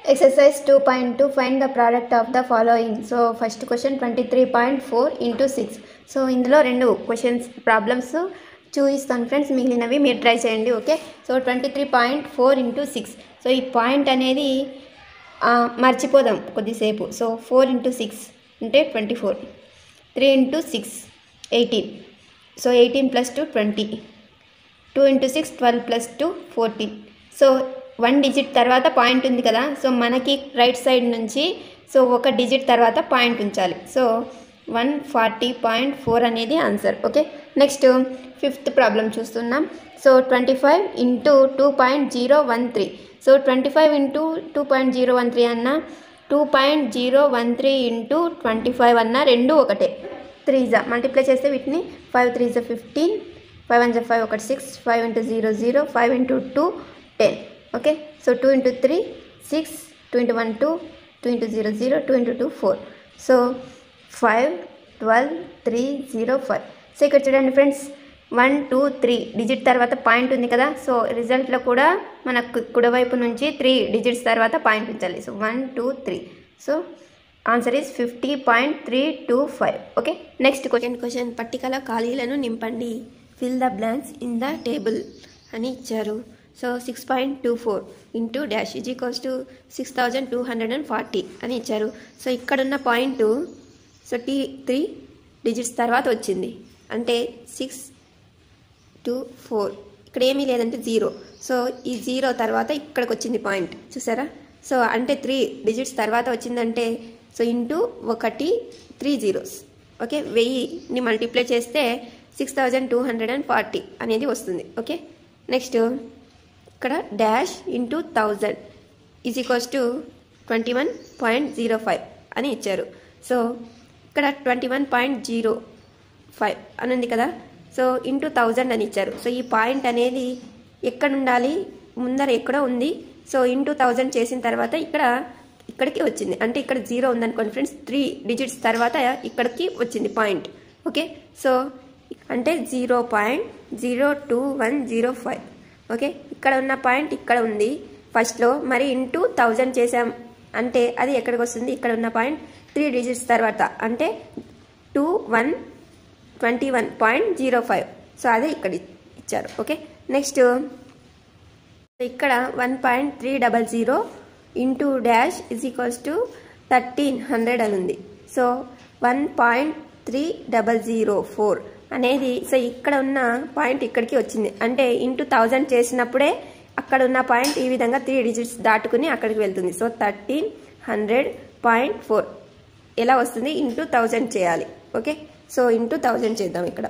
Exercise 2.2 Find the product of the following. So, first question 23.4 into 6. So ఇందులో రెండు questions problems చూపిస్తాను friends మిగిలినవి మీరు ట్రై చేయండి okay so twenty three point four into six so ఈ point అనేది ఆ, మర్చిపోదాం కొద్దిసేపు సో ఫోర్ ఇంటూ సిక్స్ అంటే twenty four three into six eighteen so eighteen plus two twenty two into six twelve plus two fourteen so one digit తర్వాత point ఉంది కదా so మనకి రైట్ సైడ్ నుంచి సో ఒక డిజిట్ తర్వాత point ఉంచాలి so one forty point four అనేది answer okay next fifth problem చూస్తున్నాం so twenty five into two point zero one three so twenty five into two point zero one three అన్న two point zero one three into twenty five అన్న రెండు ఒకటే three జా multiply చేస్తే వీటిని five three జా fifteen five one జా five ఒకటి six five into zero zero five into two ten okay so two into three six two into one two two into zero zero two into two four so five twelve three zero five so ఇక్కడ చూడండి friends one two three digit తర్వాత point ఉంది కదా so రిజల్ట్లో కూడా మనకు కుడివైపు నుంచి త్రీ డిజిట్స్ తర్వాత పాయింట్ ఉంచాలి so one two three so answer is fifty point three two five okay next question question పట్టికల ఖాళీలను నింపండి fill the blanks in the table అని ఇచ్చారు so six point two four into dash is equals to six thousand two hundred and forty అని ఇచ్చారు so ఇక్కడున్న point so టీ three digits తర్వాత వచ్చింది అంటే సిక్స్ టూ ఫోర్ ఇక్కడ ఏమీ లేదంటే జీరో సో ఈ జీరో తర్వాత ఇక్కడికి వచ్చింది పాయింట్ చూసారా సో అంటే త్రీ డిజిట్స్ తర్వాత వచ్చిందంటే సో ఇంటూ ఒకటి త్రీ జీరోస్ ఓకే వెయ్యిని మల్టిప్లై చేస్తే six thousand two hundred and forty అనేది వస్తుంది ఓకే నెక్స్ట్ ఇక్కడ dash into thousand is equals to twenty one point zero five అని ఇచ్చారు సో ఇక్కడ twenty one point zero five అని ఉంది కదా సో ఇంటూ థౌజండ్ అని ఇచ్చారు సో ఈ పాయింట్ అనేది ఎక్కడ ఉండాలి ముందర ఎక్కడో ఉంది సో ఇంటూ థౌజండ్ చేసిన తర్వాత ఇక్కడ ఇక్కడికి వచ్చింది అంటే ఇక్కడ జీరో ఉందనుకోండి ఫ్రెండ్స్ త్రీ డిజిట్స్ తర్వాత ఇక్కడికి వచ్చింది పాయింట్ ఓకే సో అంటే zero point zero two one zero five okay ఇక్కడ ఉన్న పాయింట్ ఇక్కడ ఉంది ఫస్ట్లో మరి ఇంటూ థౌజండ్ చేసాం అంటే అది ఎక్కడికి వస్తుంది ఇక్కడ ఉన్న పాయింట్ త్రీ డిజిట్స్ తర్వాత అంటే two one twenty one point zero five so అదే ఇక్కడ ఇచ్చారు ఓకే నెక్స్ట్ ఇక్కడ one point three double zero into dash is equals to thirteen hundred అని ఉంది so one point three double zero four అనేది so ఇక్కడ ఉన్న పాయింట్ ఇక్కడికి వచ్చింది అంటే ఇంటూ థౌజండ్ చేసినప్పుడే అక్కడ ఉన్న పాయింట్ ఈ విధంగా త్రీ డిజిట్స్ దాటుకుని అక్కడికి వెళ్తుంది so thirteen hundred point four ఎలా వస్తుంది ఇంటూ థౌజండ్ చేయాలి ఓకే సో ఇంటూ థౌజండ్ చేద్దాం ఇక్కడ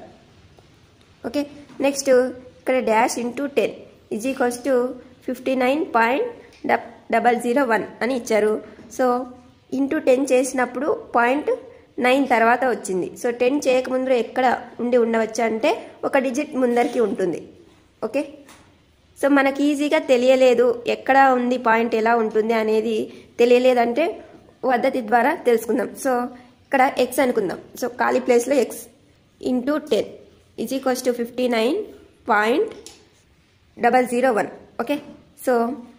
ఓకే నెక్స్ట్ ఇక్కడ dash into ten is equals to fifty nine point double zero one అని ఇచ్చారు సో ఇంటూ టెన్ చేసినప్పుడు పాయింట్ నైన్ తర్వాత వచ్చింది సో టెన్ చేయకముందు ఎక్కడ ఉండి ఉండవచ్చు అంటే ఒక డిజిట్ ముందరికి ఉంటుంది ఓకే సో మనకి ఈజీగా తెలియలేదు ఎక్కడ ఉంది పాయింట్ ఎలా ఉంటుంది అనేది తెలియలేదంటే పద్ధతి ద్వారా తెలుసుకుందాం సో ఇక్కడ ఎక్స్ అనుకుందాం సో ఖాళీ ప్లేస్లో x into ten is equals to fifty nine point double zero one okay so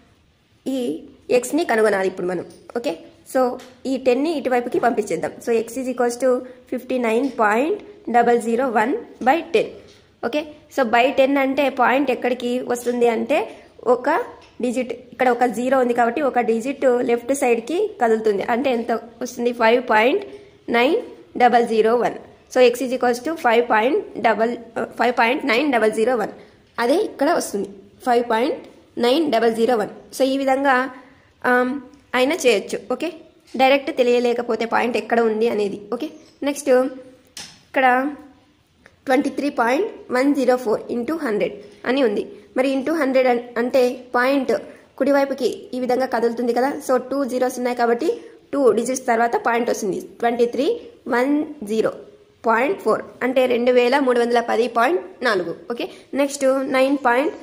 ఈ ఎక్స్ని కనుగొనాలి ఇప్పుడు మనం ఓకే సో ఈ టెన్ని ఇటువైపుకి పంపించేద్దాం so x is equals to fifty nine point double zero one by ten okay so by ten అంటే పాయింట్ ఎక్కడికి వస్తుంది అంటే ఒక డిజిట్ ఇక్కడ ఒక జీరో ఉంది కాబట్టి ఒక డిజిట్ లెఫ్ట్ సైడ్కి కదులుతుంది అంటే ఎంత వస్తుంది five point nine double zero one so x is equals to five point double five point nine double zero one అదే ఇక్కడ వస్తుంది five point nine double zero one so ఈ విధంగా ఆమ్, అయినా చేయొచ్చు ఓకే డైరెక్ట్ తెలియలేకపోతే పాయింట్ ఎక్కడ ఉంది అనేది ఓకే నెక్స్ట్ ఇక్కడ twenty three point one zero four into hundred అని ఉంది మరి ఇంటూ హండ్రెడ్ అంటే పాయింట్ కుడివైపుకి ఈ విధంగా కదులుతుంది కదా సో టూ జీరోస్ ఉన్నాయి కాబట్టి టూ డిజిట్స్ తర్వాత పాయింట్ వస్తుంది twenty three one zero point four అంటే రెండు వేల మూడు వందల పది పాయింట్ నాలుగు okay next nine point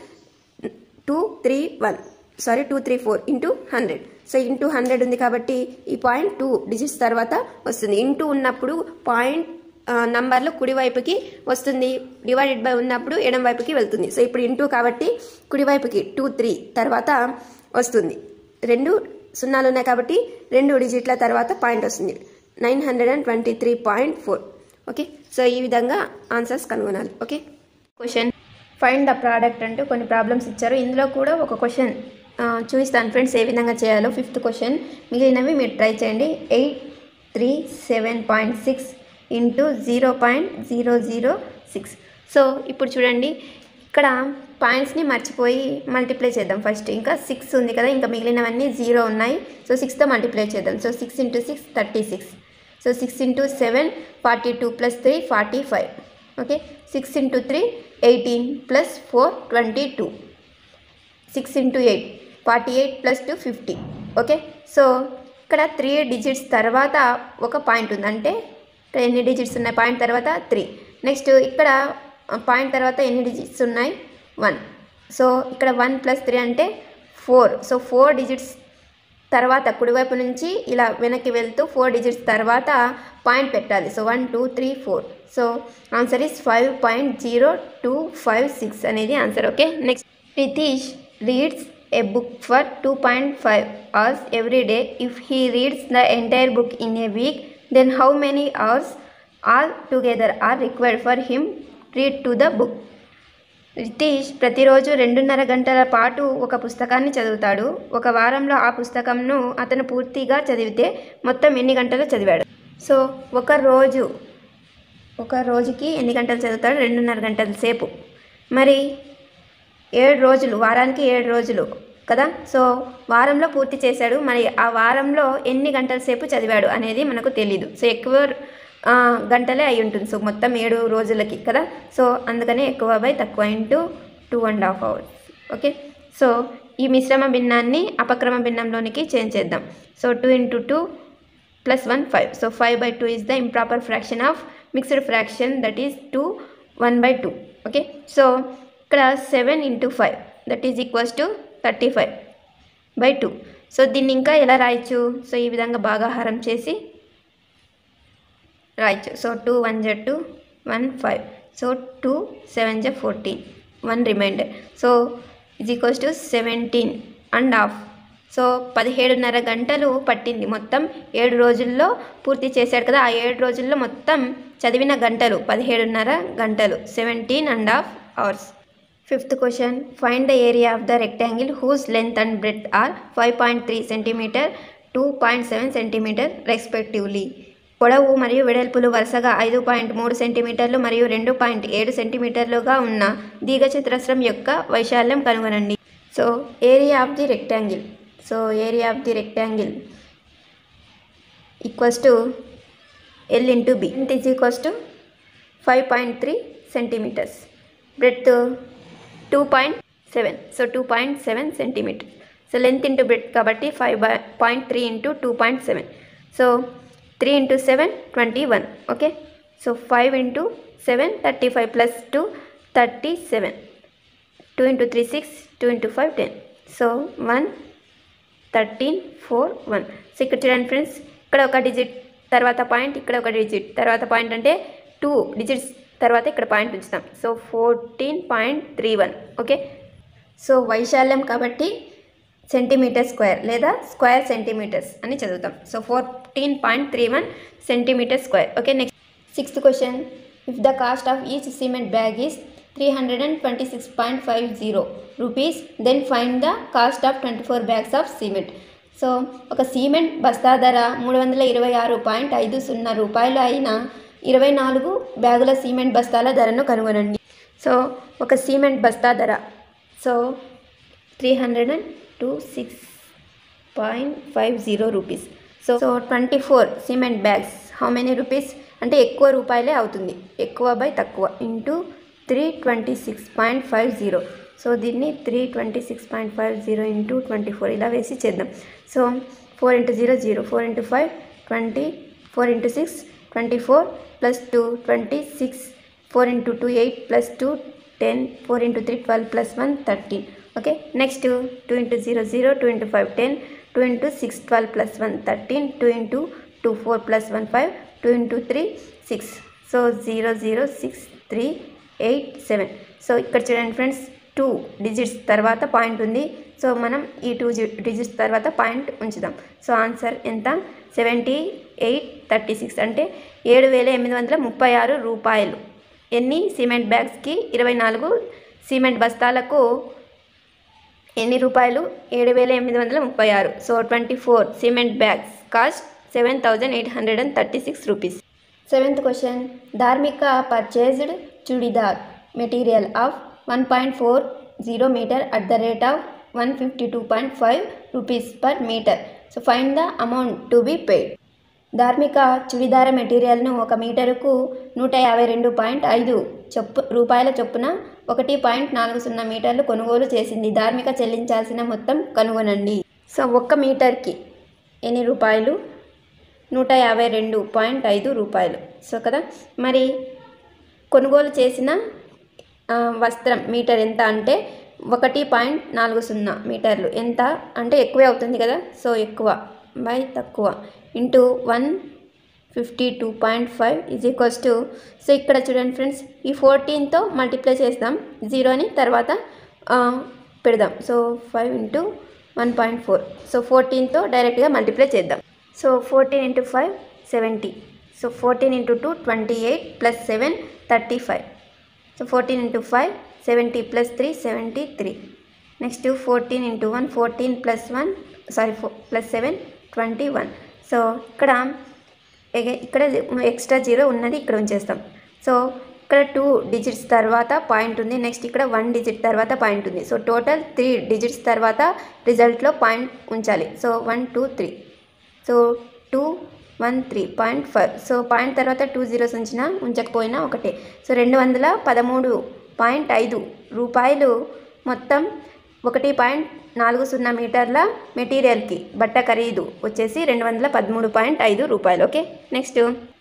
two three one sorry two three four into hundred so into hundred ఉంది కాబట్టి ఈ పాయింట్ టూ డిజిట్స్ తర్వాత వస్తుంది ఇంటూ ఉన్నప్పుడు పాయింట్ నంబర్లు కుడివైపుకి వస్తుంది డివైడెడ్ బై ఉన్నప్పుడు ఎడం వైపుకి వెళ్తుంది సో ఇప్పుడు ఇంటూ కాబట్టి కుడివైపుకి టూ త్రీ తర్వాత వస్తుంది రెండు సున్నాలు ఉన్నాయి కాబట్టి రెండు డిజిట్ల తర్వాత పాయింట్ వస్తుంది nine hundred and twenty three point four okay so ఈ విధంగా ఆన్సర్స్ కనుగొనాలి okay question find the product అంటూ కొన్ని ప్రాబ్లమ్స్ ఇచ్చారు ఇందులో కూడా ఒక క్వశ్చన్ చూపిస్తాను ఫ్రెండ్స్ ఏ విధంగా చేయాలో ఫిఫ్త్ క్వశ్చన్ మిగిలినవి మీరు ట్రై చేయండి eight three seven point six into zero point zero zero six so ఇప్పుడు చూడండి ఇక్కడ పాయింట్స్ని మర్చిపోయి మల్టిప్లై చేద్దాం ఫస్ట్ ఇంకా సిక్స్ ఉంది కదా ఇంకా మిగిలినవన్నీ జీరో ఉన్నాయి సో సిక్స్తో మల్టిప్లై చేద్దాం so six into six thirty six so six into seven forty two plus three forty five okay six into three eighteen plus four twenty two six into eight forty eight plus two fifty okay so ఇక్కడ three digits తర్వాత ఒక point ఉంది అంటే ఎన్ని digits ఉన్నాయి point తర్వాత three next ఇక్కడ point తర్వాత ఎన్ని డిజిట్స్ ఉన్నాయి వన్ సో ఇక్కడ వన్ ప్లస్ త్రీ అంటే ఫోర్ సో ఫోర్ డిజిట్స్ తర్వాత కుడివైపు నుంచి ఇలా వెనక్కి వెళ్తూ ఫోర్ డిజిట్స్ తర్వాత పాయింట్ పెట్టాలి so one two three four so answer is five point zero two five six అనేది answer okay next Ritesh reads a book for 2.5 hours every day if he reads the entire book in a week then how many hours all together are required for him read to the book Ritesh ప్రతిరోజు రెండున్నర గంటల పాటు ఒక పుస్తకాన్ని చదువుతాడు ఒక వారంలో ఆ పుస్తకంను అతను పూర్తిగా చదివితే మొత్తం ఎన్ని గంటలు చదివాడు సో ఒక రోజు ఒక రోజుకి ఎన్ని గంటలు చదువుతాడు రెండున్నర గంటల సేపు మరి ఏడు రోజులు వారానికి ఏడు రోజులు కదా సో వారంలో పూర్తి చేశాడు మరి ఆ వారంలో ఎన్ని గంటల సేపు చదివాడు అనేది మనకు తెలీదు సో ఎక్కువ ఆ, గంటలే అయి ఉంటుంది సో మొత్తం ఏడు రోజులకి కదా సో అందుకనే ఎక్కువ బై తక్కువ into two and half hours okay so ఈ మిశ్రమ భిన్నాన్ని అపక్రమ భిన్నంలోనికి చేంజ్ చేద్దాం so two into two plus one five so five by two is the improper fraction of mixed fraction that is two one by two okay so ఇక్కడ seven into five that is equals to thirty five by two so దీన్ని ఇంకా ఎలా రాయొచ్చు so ఈ విధంగా భాగాహారం చేసి రాయొచ్చు సో టూ వన్ జ two one five so two seven జ fourteen one remainder so is equals to seventeen and half so పదిహేడున్నర గంటలు పట్టింది మొత్తం ఏడు రోజుల్లో పూర్తి చేశాడు కదా ఆ ఏడు రోజుల్లో మొత్తం చదివిన గంటలు పదిహేడున్నర గంటలు seventeen and half hours fifth question find the area of the rectangle whose length and breadth are five point three centimetre two point seven centimetre respectively పొడవు మరియు వెడల్పులు వరుసగా ఐదు పాయింట్ మూడు సెంటీమీటర్లు మరియు రెండు పాయింట్ ఏడు సెంటీమీటర్లుగా ఉన్న దీర్ఘచతురస్రం యొక్క వైశాల్యం కనుగొనండి so area of the rectangle so area of the rectangle equals to L into B ఇంట్ is equals to five point three centimetres breadth two point seven so two point seven centimetre so length into breadth కాబట్టి five by point three into two point seven so three into seven twenty one okay so five into seven thirty five plus two thirty seven two into three six two into five ten so one thirteen four one so ఇక్కడ చూడండి friends ఇక్కడ ఒక digit తర్వాత point ఇక్కడ ఒక digit తర్వాత point అంటే two digits తర్వాత ఇక్కడ పాయింట్ ఉంచుతాం so fourteen point three one okay so వైశాల్యం కాబట్టి సెంటీమీటర్ స్క్వేర్ లేదా స్క్వేర్ సెంటీమీటర్స్ అని చదువుతాం so fourteen point three one centimetre square okay next sixth question if the cost of each cement bag is three hundred and twenty six point five zero rupees then find the cost of twenty four bags of cement so ఒక cement బస్తా ధర మూడు వందల ఇరవై ఆరు point ఐదు సున్నా రూపాయలు అయిన ఇరవై నాలుగు బ్యాగుల సిమెంట్ బస్తాల ధరను కనుగొనండి సో ఒక సిమెంట్ బస్తా ధర so three hundred and two six point five zero rupees so so twenty four cement bags how many rupees అంటే ఎక్కువ రూపాయలే అవుతుంది ఎక్కువ బై తక్కువ into three twenty six point five zero so దీన్ని three twenty six point five zero into twenty four ఇలా వేసి చేద్దాం so four into zero zero four into five twenty four into six twenty four plus two twenty six four into two eight plus two ten four into three twelve plus one thirteen okay next two into zero zero two into five ten two into six twelve plus one thirteen two into two four plus one five two into three six so zero zero six three eight seven so ఇక్కడ చూడండి friends two digits తర్వాత point ఉంది సో మనం ఈ two digits తర్వాత point ఉంచుదాం so answer ఎంత సెవెంటీ ఎయిట్ థర్టీ సిక్స్ అంటే ఏడు వేల ఎనిమిది వందల ముప్పై ఆరు రూపాయలు ఎన్ని సిమెంట్ బ్యాగ్స్కి ఇరవై నాలుగు సిమెంట్ బస్తాలకు ఎన్ని రూపాయలు ఏడు వేల ఎనిమిది వందల ముప్పై ఆరు so twenty four cement bags cost seven thousand eight hundred and thirty six rupees seventh question Dharmika purchased churidar material of one point four zero metre at the rate of one fifty two point five rupees per metre so find the amount to be paid Dharmika churidar మెటీరియల్ను ఒక మీటరుకు నూట యాభై రెండు point ఐదు చొప్పు రూపాయల చొప్పున ఒకటి పాయింట్ నాలుగు సున్నా మీటర్లు కొనుగోలు చేసింది ధార్మిక చెల్లించాల్సిన మొత్తం కనుగొనండి సో ఒక్క మీటర్కి ఎన్ని రూపాయలు నూట యాభై రెండు పాయింట్ ఐదు రూపాయలు సో కదా మరి కొనుగోలు చేసిన ఆ, వస్త్రం మీటర్ ఎంత అంటే ఒకటి పాయింట్ నాలుగు సున్నా మీటర్లు ఎంత అంటే ఎక్కువే అవుతుంది కదా సో ఎక్కువ బై తక్కువ into one fifty two point five is equals to so ఇక్కడ చూడండి ఫ్రెండ్స్ ఈ ఫోర్టీన్తో మల్టిప్లై చేస్తాం జీరోని తర్వాత ఆ, పెడదాం so five into one point four so ఫోర్టీన్తో డైరెక్ట్గా మల్టిప్లై చేద్దాం so fourteen into five seventy so fourteen into two twenty eight plus seven thirty five so fourteen into five seventy plus three seventy three next fourteen into one fourteen plus one sorry four plus seven twenty one so ఇక్కడ ఎగ- ఇక్కడ extra zero ఉన్నది ఇక్కడ ఉంచేస్తాం సో ఇక్కడ two digits తర్వాత point ఉంది నెక్స్ట్ ఇక్కడ వన్ డిజిట్ తర్వాత పాయింట్ ఉంది సో టోటల్ త్రీ డిజిట్స్ తర్వాత రిజల్ట్లో పాయింట్ ఉంచాలి so one two three so two one three point five so point తర్వాత టూ జీరోస్ ఉంచినా ఉంచకపోయినా ఒకటే సో రెండు వందల పదమూడు పాయింట్ ఐదు రూపాయలు మొత్తం ఒకటి పాయింట్ నాలుగు సున్నా మీటర్ల మెటీరియల్కి బట్ట ఖరీదు వచ్చేసి రెండు వందల పదమూడు పాయింట్ ఐదు రూపాయలు okay next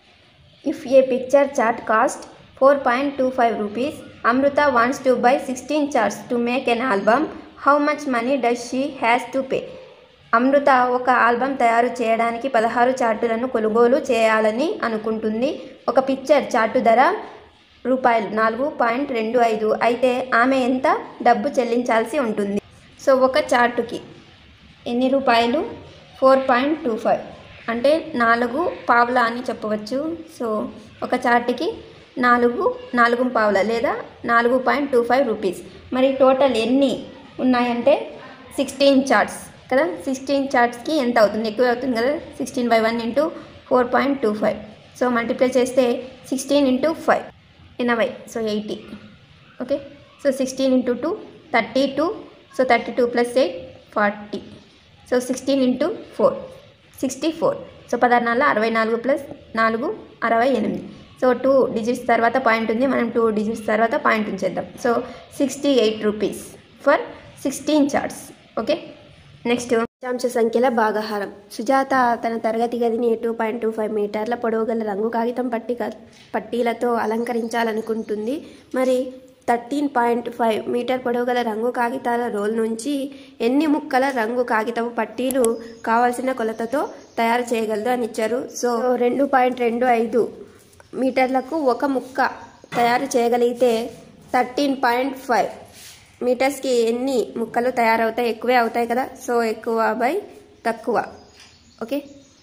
if a picture chart cost four point two five rupees Amrita wants to buy sixteen charts to make an album how much money does she has to pay Amrita ఒక ఆల్బమ్ తయారు చేయడానికి పదహారు చార్టులను కొనుగోలు చేయాలని అనుకుంటుంది ఒక పిక్చర్ చార్టు ధర రూపాయలు నాలుగు పాయింట్ రెండు ఐదు అయితే ఆమె ఎంత డబ్బు చెల్లించాల్సి ఉంటుంది సో ఒక చార్టుకి ఎన్ని రూపాయలు ఫోర్ పాయింట్ టూ ఫైవ్ అంటే నాలుగు పావుల అని చెప్పవచ్చు సో ఒక చార్ట్కి నాలుగు నాలుగు పావుల లేదా నాలుగు పాయింట్ టూ ఫైవ్ రూపీస్ మరి టోటల్ ఎన్ని ఉన్నాయంటే సిక్స్టీన్ చార్ట్స్ కదా సిక్స్టీన్ చార్ట్స్కి ఎంత అవుతుంది ఎక్కువ అవుతుంది కదా sixteen by one into four point two five so multiply చేస్తే సిక్స్టీన్ ఇంటూ ఫైవ్ ఎనభై so eighty okay so sixteen into two thirty two so thirty two plus eight forty so sixteen into four sixty four so పదహారు నాలుగు అరవై నాలుగు plus నాలుగు అరవై ఎనిమిది so two digits తర్వాత పాయింట్ ఉంది మనం టూ డిజిట్స్ తర్వాత పాయింట్ ఉంచేద్దాం so sixty eight rupees for sixteen charts okay next దశాంశ సంఖ్యల భాగహారం సుజాత తన తరగతి గదిని టూ పాయింట్ టూ ఫైవ్ మీటర్ల పొడవు గల రంగు కాగితం పట్టిక పట్టీలతో అలంకరించాలనుకుంటుంది మరి థర్టీన్ పాయింట్ ఫైవ్ మీటర్ పొడవు గల రంగు కాగితాల రోల్ నుంచి ఎన్ని ముక్కల రంగు కాగితపు పట్టీలు కావాల్సిన కొలతతో తయారు చేయగలదు అని ఇచ్చారు సో రెండు పాయింట్ రెండు ఐదు మీటర్లకు ఒక ముక్క తయారు చేయగలిగితే థర్టీన్ పాయింట్ ఫైవ్ మీటర్స్కి ఎన్ని ముక్కలు తయారవుతాయి ఎక్కువే అవుతాయి కదా సో ఎక్కువ బై తక్కువ ఓకే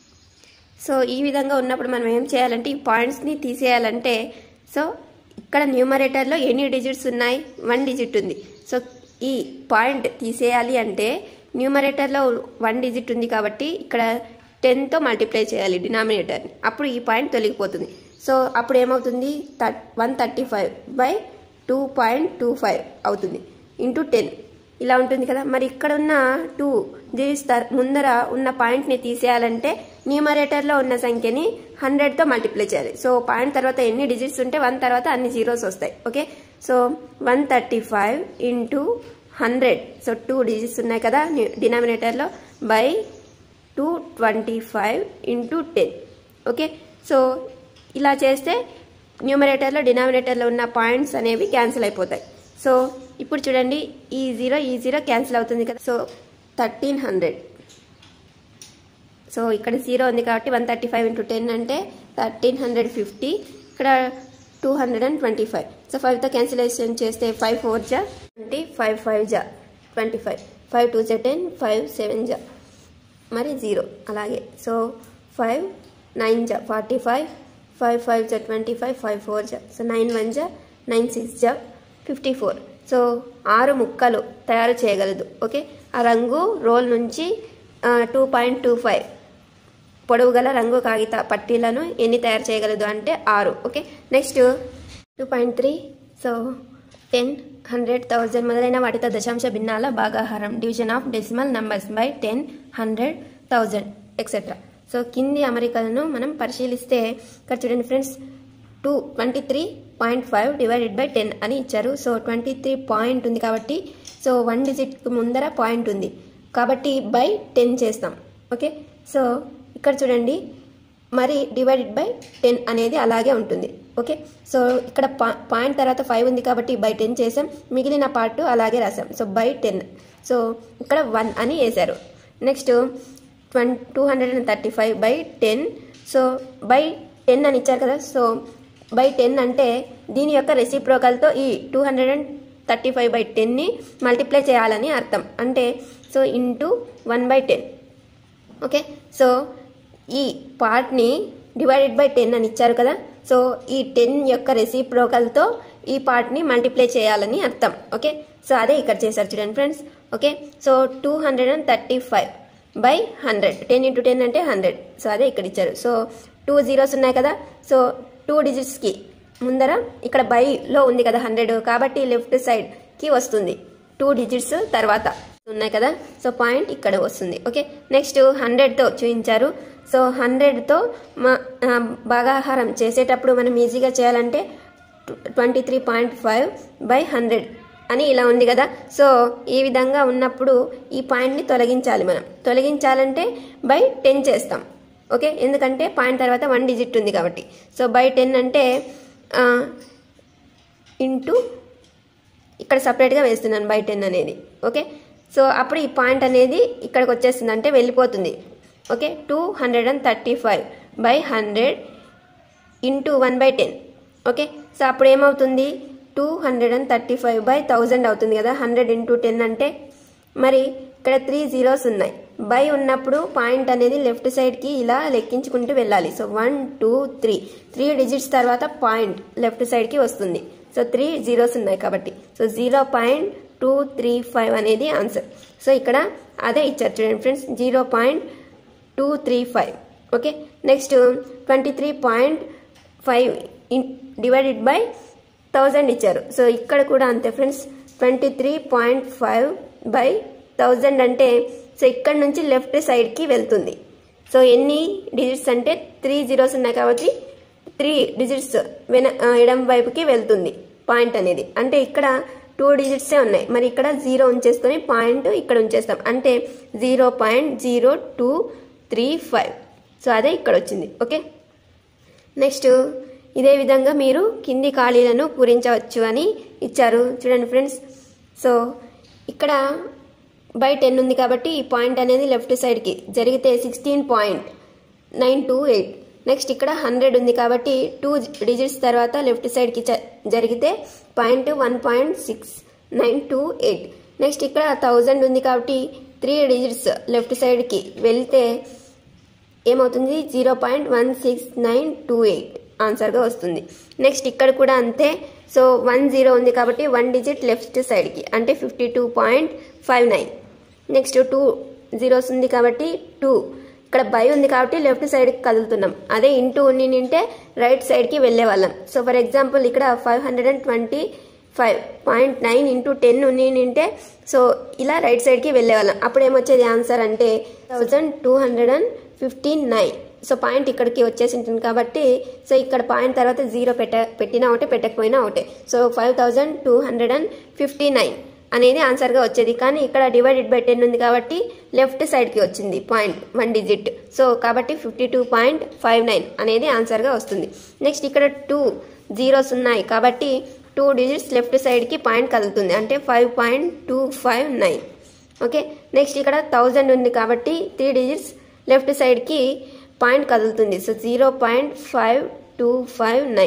సో ఈ విధంగా ఉన్నప్పుడు మనం ఏం చేయాలంటే ఈ పాయింట్స్ని తీసేయాలంటే సో ఇక్కడ న్యూమరేటర్లో ఎన్ని డిజిట్స్ ఉన్నాయి వన్ డిజిట్ ఉంది సో ఈ పాయింట్ తీసేయాలి అంటే న్యూమరేటర్లో వన్ డిజిట్ ఉంది కాబట్టి ఇక్కడ టెన్తో మల్టిప్లై చేయాలి డినామినేటర్ని అప్పుడు ఈ పాయింట్ తొలగిపోతుంది సో అప్పుడు ఏమవుతుంది థర్ one thirty five by two point two five అవుతుంది ఇంటూ టెన్ ఇలా ఉంటుంది కదా మరి ఇక్కడ ఉన్న టూ డిజిట్స్ తర్- ముందర ఉన్న పాయింట్ని తీసేయాలంటే న్యూమరేటర్లో ఉన్న సంఖ్యని హండ్రెడ్తో మల్టిప్లై చేయాలి సో పాయింట్ తర్వాత ఎన్ని డిజిట్స్ ఉంటే వన్ తర్వాత అన్ని జీరోస్ వస్తాయి okay so one thirty five into hundred so two digits ఉన్నాయి కదా డినామినేటర్లో by two twenty five into ten okay so ఇలా చేస్తే న్యూమరేటర్లో డినామినేటర్లో ఉన్న పాయింట్స్ అనేవి క్యాన్సిల్ అయిపోతాయి సో ఇప్పుడు చూడండి ఈ జీరో ఈ జీరో క్యాన్సిల్ అవుతుంది కదా సో థర్టీన్ హండ్రెడ్ సో ఇక్కడ జీరో ఉంది కాబట్టి one thirty five into ten అంటే థర్టీన్ హండ్రెడ్ ఫిఫ్టీ ఇక్కడ two hundred and twenty five so ఫైవ్తో క్యాన్సిలేషన్ చేస్తే ఫైవ్ ఫోర్ జా ట్వంటీ ఫైవ్ ఫైవ్ జా ట్వంటీ ఫైవ్ ఫైవ్ టూ జా టెన్ ఫైవ్ సెవెన్ జా మరి జీరో అలాగే సో ఫైవ్ నైన్ జా ఫార్టీ ఫైవ్ ఫైవ్ ఫైవ్ జా ట్వంటీ ఫైవ్ ఫైవ్ ఫోర్ జా సో నైన్ వన్ జా నైన్ సిక్స్ జా ఫిఫ్టీ ఫోర్ సో ఆరు ముక్కలు తయారు చేయగలదు ఓకే ఆ రంగు రోల్ నుంచి టూ పాయింట్ టూ ఫైవ్ పొడవు గల రంగు కాగిత పట్టీలను ఎన్ని తయారు చేయగలదు అంటే ఆరు okay next two point three so ten hundred thousand మొదలైన వాటితో దశాంశ భిన్నాల భాగాహారం division of decimal numbers by ten hundred thousand etcetera so కింది అమరికలను మనం పరిశీలిస్తే ఇక్కడ చూడండి friends two twenty three point five divided by ten అని ఇచ్చారు సో ట్వంటీ త్రీ పాయింట్ ఉంది కాబట్టి సో వన్ డిజిట్కి ముందర పాయింట్ ఉంది కాబట్టి బై టెన్ చేస్తాం ఓకే సో ఇక్కడ చూడండి మరి డివైడెడ్ బై టెన్ అనేది అలాగే ఉంటుంది ఓకే సో ఇక్కడ పా పాయింట్ తర్వాత ఫైవ్ ఉంది కాబట్టి బై టెన్ చేసాం మిగిలిన పార్ట్ అలాగే రాసాం సో బై టెన్ సో ఇక్కడ వన్ అని వేశారు నెక్స్ట్ ట్వం two hundred and thirty five by ten so by ten అని ఇచ్చారు కదా సో బై టెన్ అంటే దీని యొక్క రెసిప్రోకల్తో ఈ two hundred and thirty five by టెన్ని మల్టిప్లై చేయాలని అర్థం అంటే so into one by ten okay so ఈ పార్ట్ని డివైడెడ్ బై టెన్ అని ఇచ్చారు కదా సో ఈ టెన్ యొక్క రెసిప్రోకల్తో ఈ పార్ట్ని మల్టిప్లై చేయాలని అర్థం ఓకే సో అదే ఇక్కడ చేశారు చూడండి friends okay so two hundred and thirty five by hundred ten into ten అంటే హండ్రెడ్ సో అదే ఇక్కడ ఇచ్చారు సో టూ జీరోస్ ఉన్నాయి కదా సో టూ డిజిట్స్కి ముందర ఇక్కడ బైలో ఉంది కదా హండ్రెడ్ కాబట్టి లెఫ్ట్ సైడ్కి వస్తుంది టూ డిజిట్స్ తర్వాత ఉన్నాయి కదా సో పాయింట్ ఇక్కడ వస్తుంది ఓకే నెక్స్ట్ హండ్రెడ్తో చూపించారు సో హండ్రెడ్తో మా ఆ, భాగాహారం చేసేటప్పుడు మనం ఈజీగా చేయాలంటే twenty three point five by hundred అని ఇలా ఉంది కదా సో ఈ విధంగా ఉన్నప్పుడు ఈ పాయింట్ని తొలగించాలి మనం తొలగించాలంటే బై టెన్ చేస్తాం ఓకే ఎందుకంటే పాయింట్ తర్వాత వన్ డిజిట్ ఉంది కాబట్టి సో బై టెన్ అంటే ఇంటూ ఇక్కడ సపరేట్గా వేస్తున్నాను బై టెన్ అనేది ఓకే సో అప్పుడు ఈ పాయింట్ అనేది ఇక్కడికి వచ్చేస్తుంది అంటే వెళ్ళిపోతుంది okay two hundred and thirty five by hundred into one by ten okay so అప్పుడు ఏమవుతుంది two hundred and thirty five by thousand అవుతుంది కదా హండ్రెడ్ ఇంటూ టెన్ అంటే మరి ఇక్కడ త్రీ జీరోస్ ఉన్నాయి బై ఉన్నప్పుడు పాయింట్ అనేది లెఫ్ట్ సైడ్కి ఇలా లెక్కించుకుంటూ వెళ్ళాలి so one two three three digits తర్వాత పాయింట్ లెఫ్ట్ సైడ్కి వస్తుంది సో త్రీ జీరోస్ ఉన్నాయి కాబట్టి so zero point two three five అనేది ఆన్సర్ సో ఇక్కడ అదే ఇచ్చారు చూడండి friends zero point two three five okay next twenty three point five divided by thousand ఇచ్చారు సో ఇక్కడ కూడా అంతే friends twenty three point five by thousand అంటే సో ఇక్కడ నుంచి లెఫ్ట్ సైడ్కి వెళ్తుంది సో ఎన్ని డిజిట్స్ అంటే త్రీ జీరోస్ ఉన్నాయి కాబట్టి త్రీ డిజిట్స్ వెన ఆ, ఎడం వైపుకి వెళ్తుంది పాయింట్ అనేది అంటే ఇక్కడ టూ డిజిట్సే ఉన్నాయి మరి ఇక్కడ జీరో ఉంచేసుకొని పాయింట్ ఇక్కడ ఉంచేస్తాం అంటే zero point zero two three five so అదే ఇక్కడ వచ్చింది ఓకే నెక్స్ట్ ఇదే విధంగా మీరు కింది ఖాళీలను పూరించవచ్చు అని ఇచ్చారు చూడండి ఫ్రెండ్స్ సో ఇక్కడ బై టెన్ ఉంది కాబట్టి ఈ పాయింట్ అనేది లెఫ్ట్ సైడ్కి జరిగితే sixteen point nine two eight next ఇక్కడ హండ్రెడ్ ఉంది కాబట్టి టూ డిజిట్స్ తర్వాత లెఫ్ట్ సైడ్కి చ- జరిగితే point one point six nine two eight next ఇక్కడ థౌజండ్ ఉంది కాబట్టి త్రీ డిజిట్స్ లెఫ్ట్ సైడ్కి వెళ్తే ఏమవుతుంది zero point one six nine two eight ఆన్సర్గా వస్తుంది నెక్స్ట్ ఇక్కడ కూడా అంతే సో వన్ జీరో ఉంది కాబట్టి వన్ డిజిట్ లెఫ్ట్ సైడ్కి అంటే fifty two point five nine next two zeros ఉంది కాబట్టి టూ ఇక్కడ బై ఉంది కాబట్టి లెఫ్ట్ సైడ్కి కదులుతున్నాం అదే ఇంటూ ఉన్ని నింటే రైట్ సైడ్కి వెళ్ళే వాళ్ళం సో ఫర్ ఎగ్జాంపుల్ ఇక్కడ five hundred and twenty five point nine into ten ఉన్ని నింటే సో ఇలా రైట్ సైడ్కి వెళ్ళేవాళ్ళం అప్పుడు ఏమొచ్చేది ఆన్సర్ అంటే thousand two hundred and fifteen nine so point ఇక్కడికి వచ్చేసి ఉంటుంది కాబట్టి సో ఇక్కడ పాయింట్ తర్వాత జీరో పెట్ట పెట్టినా ఒకటే పెట్టకపోయినా ఒకటే so five thousand two hundred and fifty nine అనేది ఆన్సర్గా వచ్చేది కానీ ఇక్కడ డివైడెడ్ బై టెన్ ఉంది కాబట్టి లెఫ్ట్ సైడ్కి వచ్చింది పాయింట్ వన్ డిజిట్ సో కాబట్టి fifty two point five nine అనేది ఆన్సర్గా వస్తుంది నెక్స్ట్ ఇక్కడ టూ జీరోస్ ఉన్నాయి కాబట్టి టూ డిజిట్స్ లెఫ్ట్ సైడ్కి పాయింట్ కదులుతుంది అంటే five point two five nine okay next ఇక్కడ థౌజండ్ ఉంది కాబట్టి త్రీ డిజిట్స్ లెఫ్ట్ సైడ్కి పాయింట్ కదులుతుంది so zero point five two five nine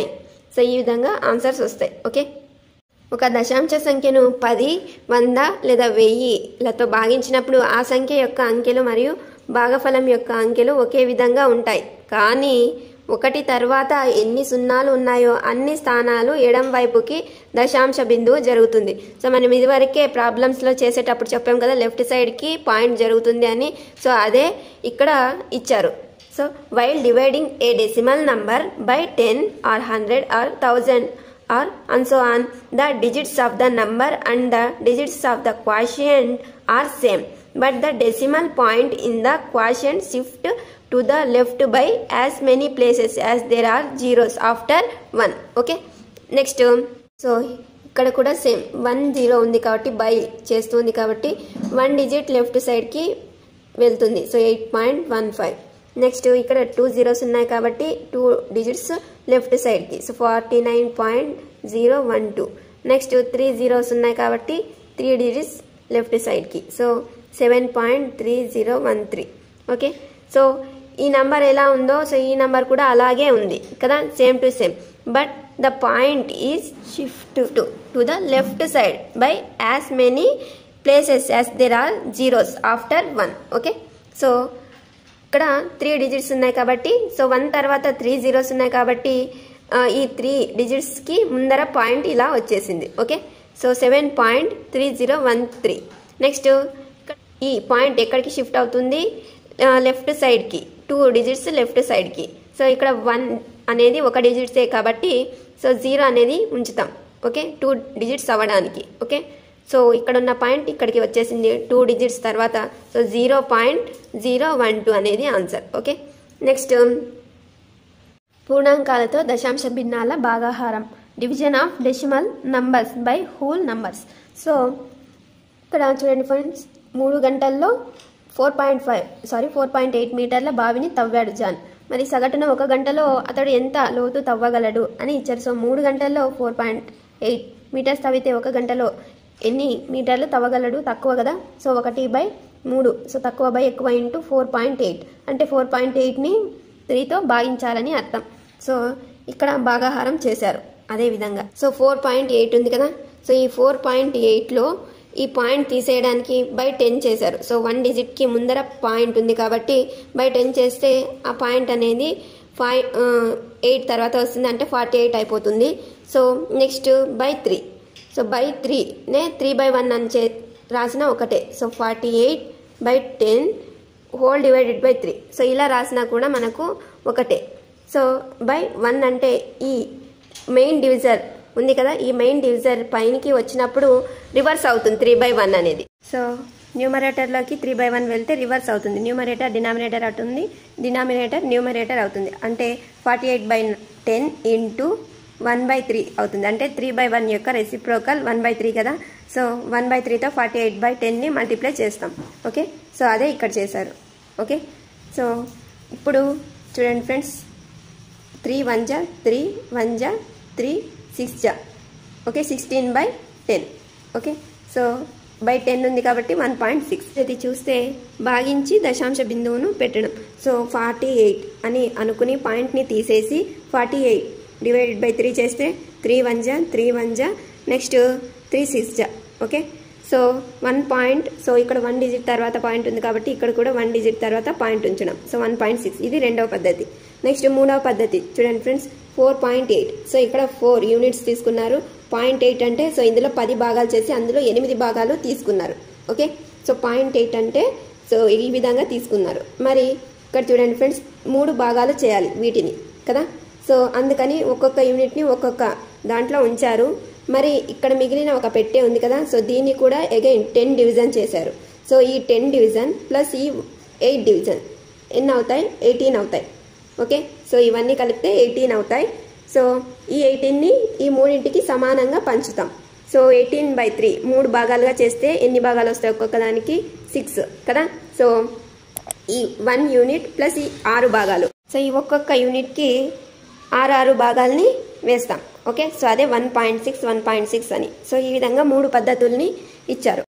so ఈ విధంగా ఆన్సర్స్ వస్తాయి ఓకే ఒక దశాంశ సంఖ్యను పది వంద లేదా వెయ్యిలతో భాగించినప్పుడు ఆ సంఖ్య యొక్క అంకెలు మరియు భాగఫలం యొక్క అంకెలు ఒకే విధంగా ఉంటాయి కానీ ఒకటి తర్వాత ఎన్ని సున్నాలు ఉన్నాయో అన్ని స్థానాలు ఎడం వైపుకి దశాంశ బిందువు జరుగుతుంది సో మనం ఇదివరకే ప్రాబ్లమ్స్లో చేసేటప్పుడు చెప్పాం కదా లెఫ్ట్ సైడ్కి పాయింట్ జరుగుతుంది అని సో అదే ఇక్కడ ఇచ్చారు so while dividing a decimal number by ten or hundred or thousand or and so on the digits of the number and the digits of the quotient are same but the decimal point in the quotient shift to the left by as many places as there are zeros after 1 okay next so ఇక్కడ కూడా same one zero ఉంది కాబట్టి by చేస్తుంది కాబట్టి one digit left సైడ్కి వెళ్తుంది so eight point one five next ఇక్కడ two zeros ఉన్నాయి కాబట్టి టూ డిజిట్స్ లెఫ్ట్ సైడ్కి so forty nine point zero one two next three zeros ఉన్నాయి కాబట్టి త్రీ డిజిట్స్ లెఫ్ట్ సైడ్కి so seven point three zero one three okay so ఈ number ఎలా ఉందో సో ఈ నంబర్ కూడా అలాగే ఉంది కదా same to same but the point is shift to to the left side by as many places as there are zeros after one okay so ఇక్కడ three digits ఉన్నాయి కాబట్టి సో వన్ తర్వాత three zeros ఉన్నాయి కాబట్టి ఆ, ఈ three డిజిట్స్కి ముందర point ఇలా వచ్చేసింది okay so seven point three zero one three next ఈ పాయింట్ ఎక్కడికి షిఫ్ట్ అవుతుంది లెఫ్ట్ సైడ్కి టూ డిజిట్స్ లెఫ్ట్ సైడ్కి సో ఇక్కడ వన్ అనేది ఒక డిజిట్సే కాబట్టి సో జీరో అనేది ఉంచుతాం ఓకే టూ డిజిట్స్ అవ్వడానికి ఓకే సో ఇక్కడ ఉన్న పాయింట్ ఇక్కడికి వచ్చేసింది టూ డిజిట్స్ తర్వాత so zero point zero one two అనేది ఆన్సర్ ఓకే నెక్స్ట్ పూర్ణాంకాలతో దశాంశ భిన్నాల భాగాహారం division of decimal numbers by whole numbers so ఇక్కడ చూడండి ఫ్రెండ్స్ మూడు గంటల్లో four point five sorry four point eight మీటర్ల బావిని తవ్వాడు జాన్ మరి సగటున ఒక గంటలో అతడు ఎంత లోతు తవ్వగలడు అని ఇచ్చారు సో మూడు గంటల్లో ఫోర్ పాయింట్ ఎయిట్ మీటర్స్ తవ్వితే ఒక గంటలో ఎన్ని మీటర్లు తవ్వగలడు తక్కువ కదా సో ఒకటి బై మూడు సో తక్కువ బై ఎక్కువ ఇంటూ ఫోర్ పాయింట్ ఎయిట్ అంటే ఫోర్ పాయింట్ ఎయిట్ని త్రీతో భాగించాలని అర్థం సో ఇక్కడ భాగాహారం చేశారు అదే విధంగా సో ఫోర్ పాయింట్ ఎయిట్ ఉంది కదా సో ఈ ఫోర్ పాయింట్ ఎయిట్లో ఈ పాయింట్ తీసేయడానికి బై టెన్ చేశారు సో వన్ డిజిట్కి ముందర పాయింట్ ఉంది కాబట్టి బై టెన్ చేస్తే ఆ పాయింట్ అనేది ఫైవ్ ఎయిట్ తర్వాత వస్తుంది అంటే ఫార్టీ ఎయిట్ అయిపోతుంది so next by three so by త్రీనే త్రీ బై వన్ అని చే రాసిన ఒకటే so forty eight by ten whole divided by three so ఇలా రాసినా కూడా మనకు ఒకటే సో బై వన్ అంటే ఈ మెయిన్ డివిజర్ ఉంది కదా ఈ మెయిన్ డివిజర్ పైనకి వచ్చినప్పుడు రివర్స్ అవుతుంది త్రీ బై వన్ అనేది సో న్యూమరేటర్లోకి త్రీ బై వన్ వెళ్తే రివర్స్ అవుతుంది న్యూమరేటర్ డినామినేటర్ అవుతుంది డినామినేటర్ న్యూమరేటర్ అవుతుంది అంటే forty eight by ten into one by three అవుతుంది అంటే త్రీ బై వన్ యొక్క రెసిప్రోకల్ వన్ బై త్రీ కదా సో వన్ బై త్రీతో ఫార్టీ ఎయిట్ బై టెన్ని మల్టిప్లై చేస్తాం ఓకే సో అదే ఇక్కడ చేశారు ఓకే సో ఇప్పుడు చూడండి ఫ్రెండ్స్ త్రీ వన్ జా త్రీ వన్ జా త్రీ సిక్స్ జా okay sixteen by ten okay so by ten ఉంది కాబట్టి వన్ పాయింట్ సిక్స్ ఇది చూస్తే భాగించి దశాంశ బిందువును పెట్టడం సో ఫార్టీ ఎయిట్ అని అనుకుని పాయింట్ని తీసేసి forty eight divided by three చేస్తే త్రీ వన్ జా త్రీ వన్ జా నెక్స్ట్ త్రీ సిక్స్ జా okay so one point so ఇక్కడ వన్ డిజిట్ తర్వాత పాయింట్ ఉంది కాబట్టి ఇక్కడ కూడా వన్ డిజిట్ తర్వాత పాయింట్ ఉంచడం సో వన్ పాయింట్ సిక్స్ ఇది రెండవ పద్ధతి నెక్స్ట్ మూడవ పద్ధతి చూడండి friends four point eight so ఇక్కడ ఫోర్ యూనిట్స్ తీసుకున్నారు పాయింట్ ఎయిట్ అంటే సో ఇందులో పది భాగాలు చేసి అందులో ఎనిమిది భాగాలు తీసుకున్నారు ఓకే సో పాయింట్ ఎయిట్ అంటే సో ఈ విధంగా తీసుకున్నారు మరి ఇక్కడ చూడండి ఫ్రెండ్స్ మూడు భాగాలు చేయాలి వీటిని కదా సో అందుకని ఒక్కొక్క యూనిట్ని ఒక్కొక్క దాంట్లో ఉంచారు మరి ఇక్కడ మిగిలిన ఒక పెట్టె ఉంది కదా సో దీన్ని కూడా అగైన్ టెన్ డివిజన్ చేశారు సో ఈ టెన్ డివిజన్ ప్లస్ ఈ ఎయిట్ డివిజన్ ఎన్ని అవుతాయి ఎయిటీన్ అవుతాయి ఓకే సో ఇవన్నీ కలిపితే ఎయిటీన్ అవుతాయి సో ఈ ఎయిటీన్ని ఈ మూడింటికి సమానంగా పంచుతాం సో ఎయిటీన్ బై త్రీ మూడు భాగాలుగా చేస్తే ఎన్ని భాగాలు వస్తాయి ఒక్కొక్క దానికి సిక్స్ కదా సో ఈ వన్ యూనిట్ ప్లస్ ఈ ఆరు భాగాలు సో ఈ ఒక్కొక్క యూనిట్కి ఆరు ఆరు భాగాల్ని వేస్తాం ఓకే సో అదే one point six one point six అని సో ఈ విధంగా మూడు పద్ధతుల్ని ఇచ్చారు